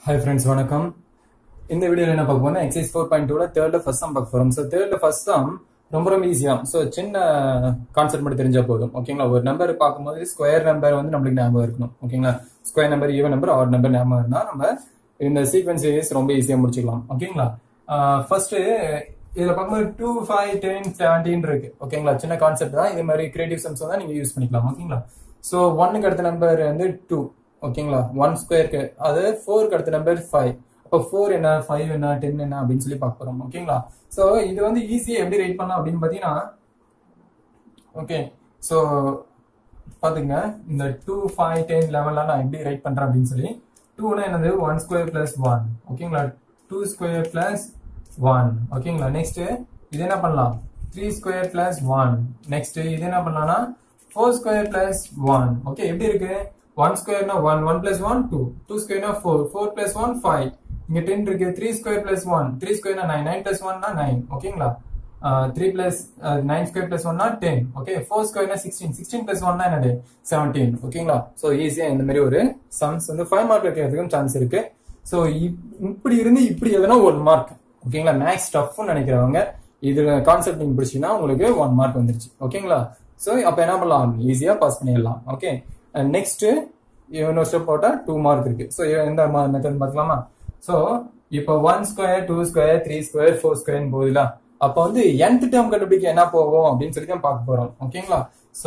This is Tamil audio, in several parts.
ஹாய் ஃப்ரெண்ட்ஸ் வணக்கம் இந்த வீடியோல என்ன பார்க்க போறோம் எக்ஸைஸ் ஃபோர் பாயிண்ட் டூல தேர்ட்ல ஃபர்ஸ்ட் சம் பார்க்க போறோம் ஸோ தேர்ட்ல ஃபர்ஸ்ட் சம் ரொம்ப ரொம்ப ஈஸியா ஸோ சின்ன கான்செப்ட் மட்டும் தெரிஞ்சா போதும் ஓகேங்களா ஒரு நம்பர் பார்க்கும்போது ஸ்கொயர் நம்பர் வந்து நம்மளுக்கு ஞாபகம் இருக்கணும் ஓகேங்களா square number even number odd number ஞாபகம் இருந்தா நம்ம இந்த சீக்வன்ஸ் சீரிஸ் ரொம்ப ஈஸியா முடிச்சுக்கலாம் ஓகேங்களா ஃபர்ஸ்ட் இதுல பார்க்கும்போது டூ ஃபைவ் டென் செவன்டீன் இருக்கு ஓகேங்களா சின்ன கான்செப்ட் தான் இது மாதிரி கிரியேட்டிவ் சம்ஸ் தான் நீங்க யூஸ் பண்ணிக்கலாம் ஓகேங்களா ஸோ ஒன்னுக்கு அடுத்த நம்பர் வந்து டூ ஓகேங்களா ஒன் ஸ்கொயருக்கு அது ஃபோருக்கு அடுத்த நம்பர் ஃபைவ் அப்போ ஃபோர் என்ன ஃபைவ் என்ன டென் என்ன அப்படின்னு சொல்லி பார்க்க போறோம் ஓகேங்களா ஸோ இது வந்து ஈஸியா எப்படி ரைட் பண்ணலாம் அப்படின்னு பார்த்தீங்கன்னா ஓகே ஸோ பாத்துங்க இந்த டூ ஃபைவ் டென் லெவன்லாம் நான் எப்படி ரைட் பண்றேன் அப்படின்னு சொல்லி டூனா என்னது ஒன் ஸ்கொயர் பிளஸ் ஒன் ஓகேங்களா டூ ஸ்கொயர் பிளஸ் ஒன் ஓகேங்களா நெக்ஸ்ட் இது என்ன பண்ணலாம் three square plus one next இது என்ன பண்ணலாம்னா four square plus one okay எப்படி இருக்கு ஒன் ஸ்கொயர்னா one one plus one two two ஸ்கொயர்னா four four plus one five இங்க டென் இருக்கு three square plus one three ஸ்கொயர்னா நைன் நைன் பிளஸ் ஒன்னா நைன் ஓகேங்களா three plus nine square plus ஒன்னா டென் ஓகே ஃபோர் ஸ்கொயர்னா சிக்ஸ்டீன் சிக்ஸ்டீன் பிளஸ் ஒன்னா என்னது செவன்டீன் ஓகேங்களா ஸோ ஈஸியா இந்த மாதிரி ஒரு சம்ஸ் வந்து ஃபைவ் மார்க் வைக்கிறதுக்கும் சான்ஸ் இருக்கு ஸோ இப்படி இருந்து இப்படி எதுனா ஒன் மார்க் ஓகேங்களா மேக்ஸ் டஃப்னு நினைக்கிறவங்க இது கான்செப்ட் நீங்க பிடிச்சீங்கன்னா உங்களுக்கு ஒன் மார்க் வந்துருச்சு ஓகேங்களா ஸோ அப்போ என்ன பண்ணலாம் ஈஸியா பாஸ் பண்ணிடலாம் ஓகே நெக்ஸ்ட் இன்னொரு ஸ்டெப் போட்டா டூ மார்க் இருக்கு ஸோ எந்த மெத்தட் பார்க்கலாமா ஸோ இப்போ one square two square three square four square போகுதுல அப்போ வந்து nth டேர்ம் கண்டுபிடிக்க என்ன போகும் அப்படின்னு சொல்லி தான் பார்க்க போறோம் ஓகேங்களா ஸோ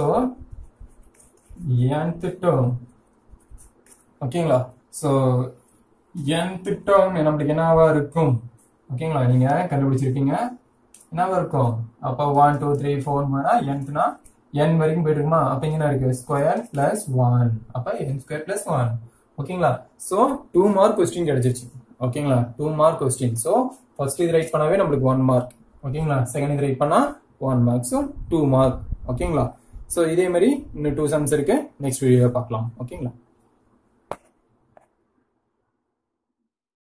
nth டேர்ம் ஓகேங்களா ஸோ nth டேர்ம் நம்மளுக்கு என்னவா இருக்கும் ஓகேங்களா நீங்க கண்டுபிடிச்சிருக்கீங்க என்னவா இருக்கும் அப்போ ஒன் டூ த்ரீ ஃபோர் nthனா n வரைக்கும் போயிட்டு இருக்குமா அப்ப இங்க என்ன இருக்கு ஸ்கொயர் பிளஸ் ஒன் அப்ப n ஸ்கொயர் பிளஸ் ஒன் ஓகேங்களா சோ டூ மார்க் கொஸ்டின் கிடைச்சிருச்சு ஓகேங்களா two mark question so first இது ரைட் பண்ணாவே நம்மளுக்கு ஒன் மார்க் ஓகேங்களா செகண்ட் இது ரைட் பண்ணா one mark so two mark ஓகேங்களா சோ இதே மாதிரி இன்னும் டூ சம்ஸ் இருக்கு நெக்ஸ்ட் வீடியோ பார்க்கலாம் ஓகேங்களா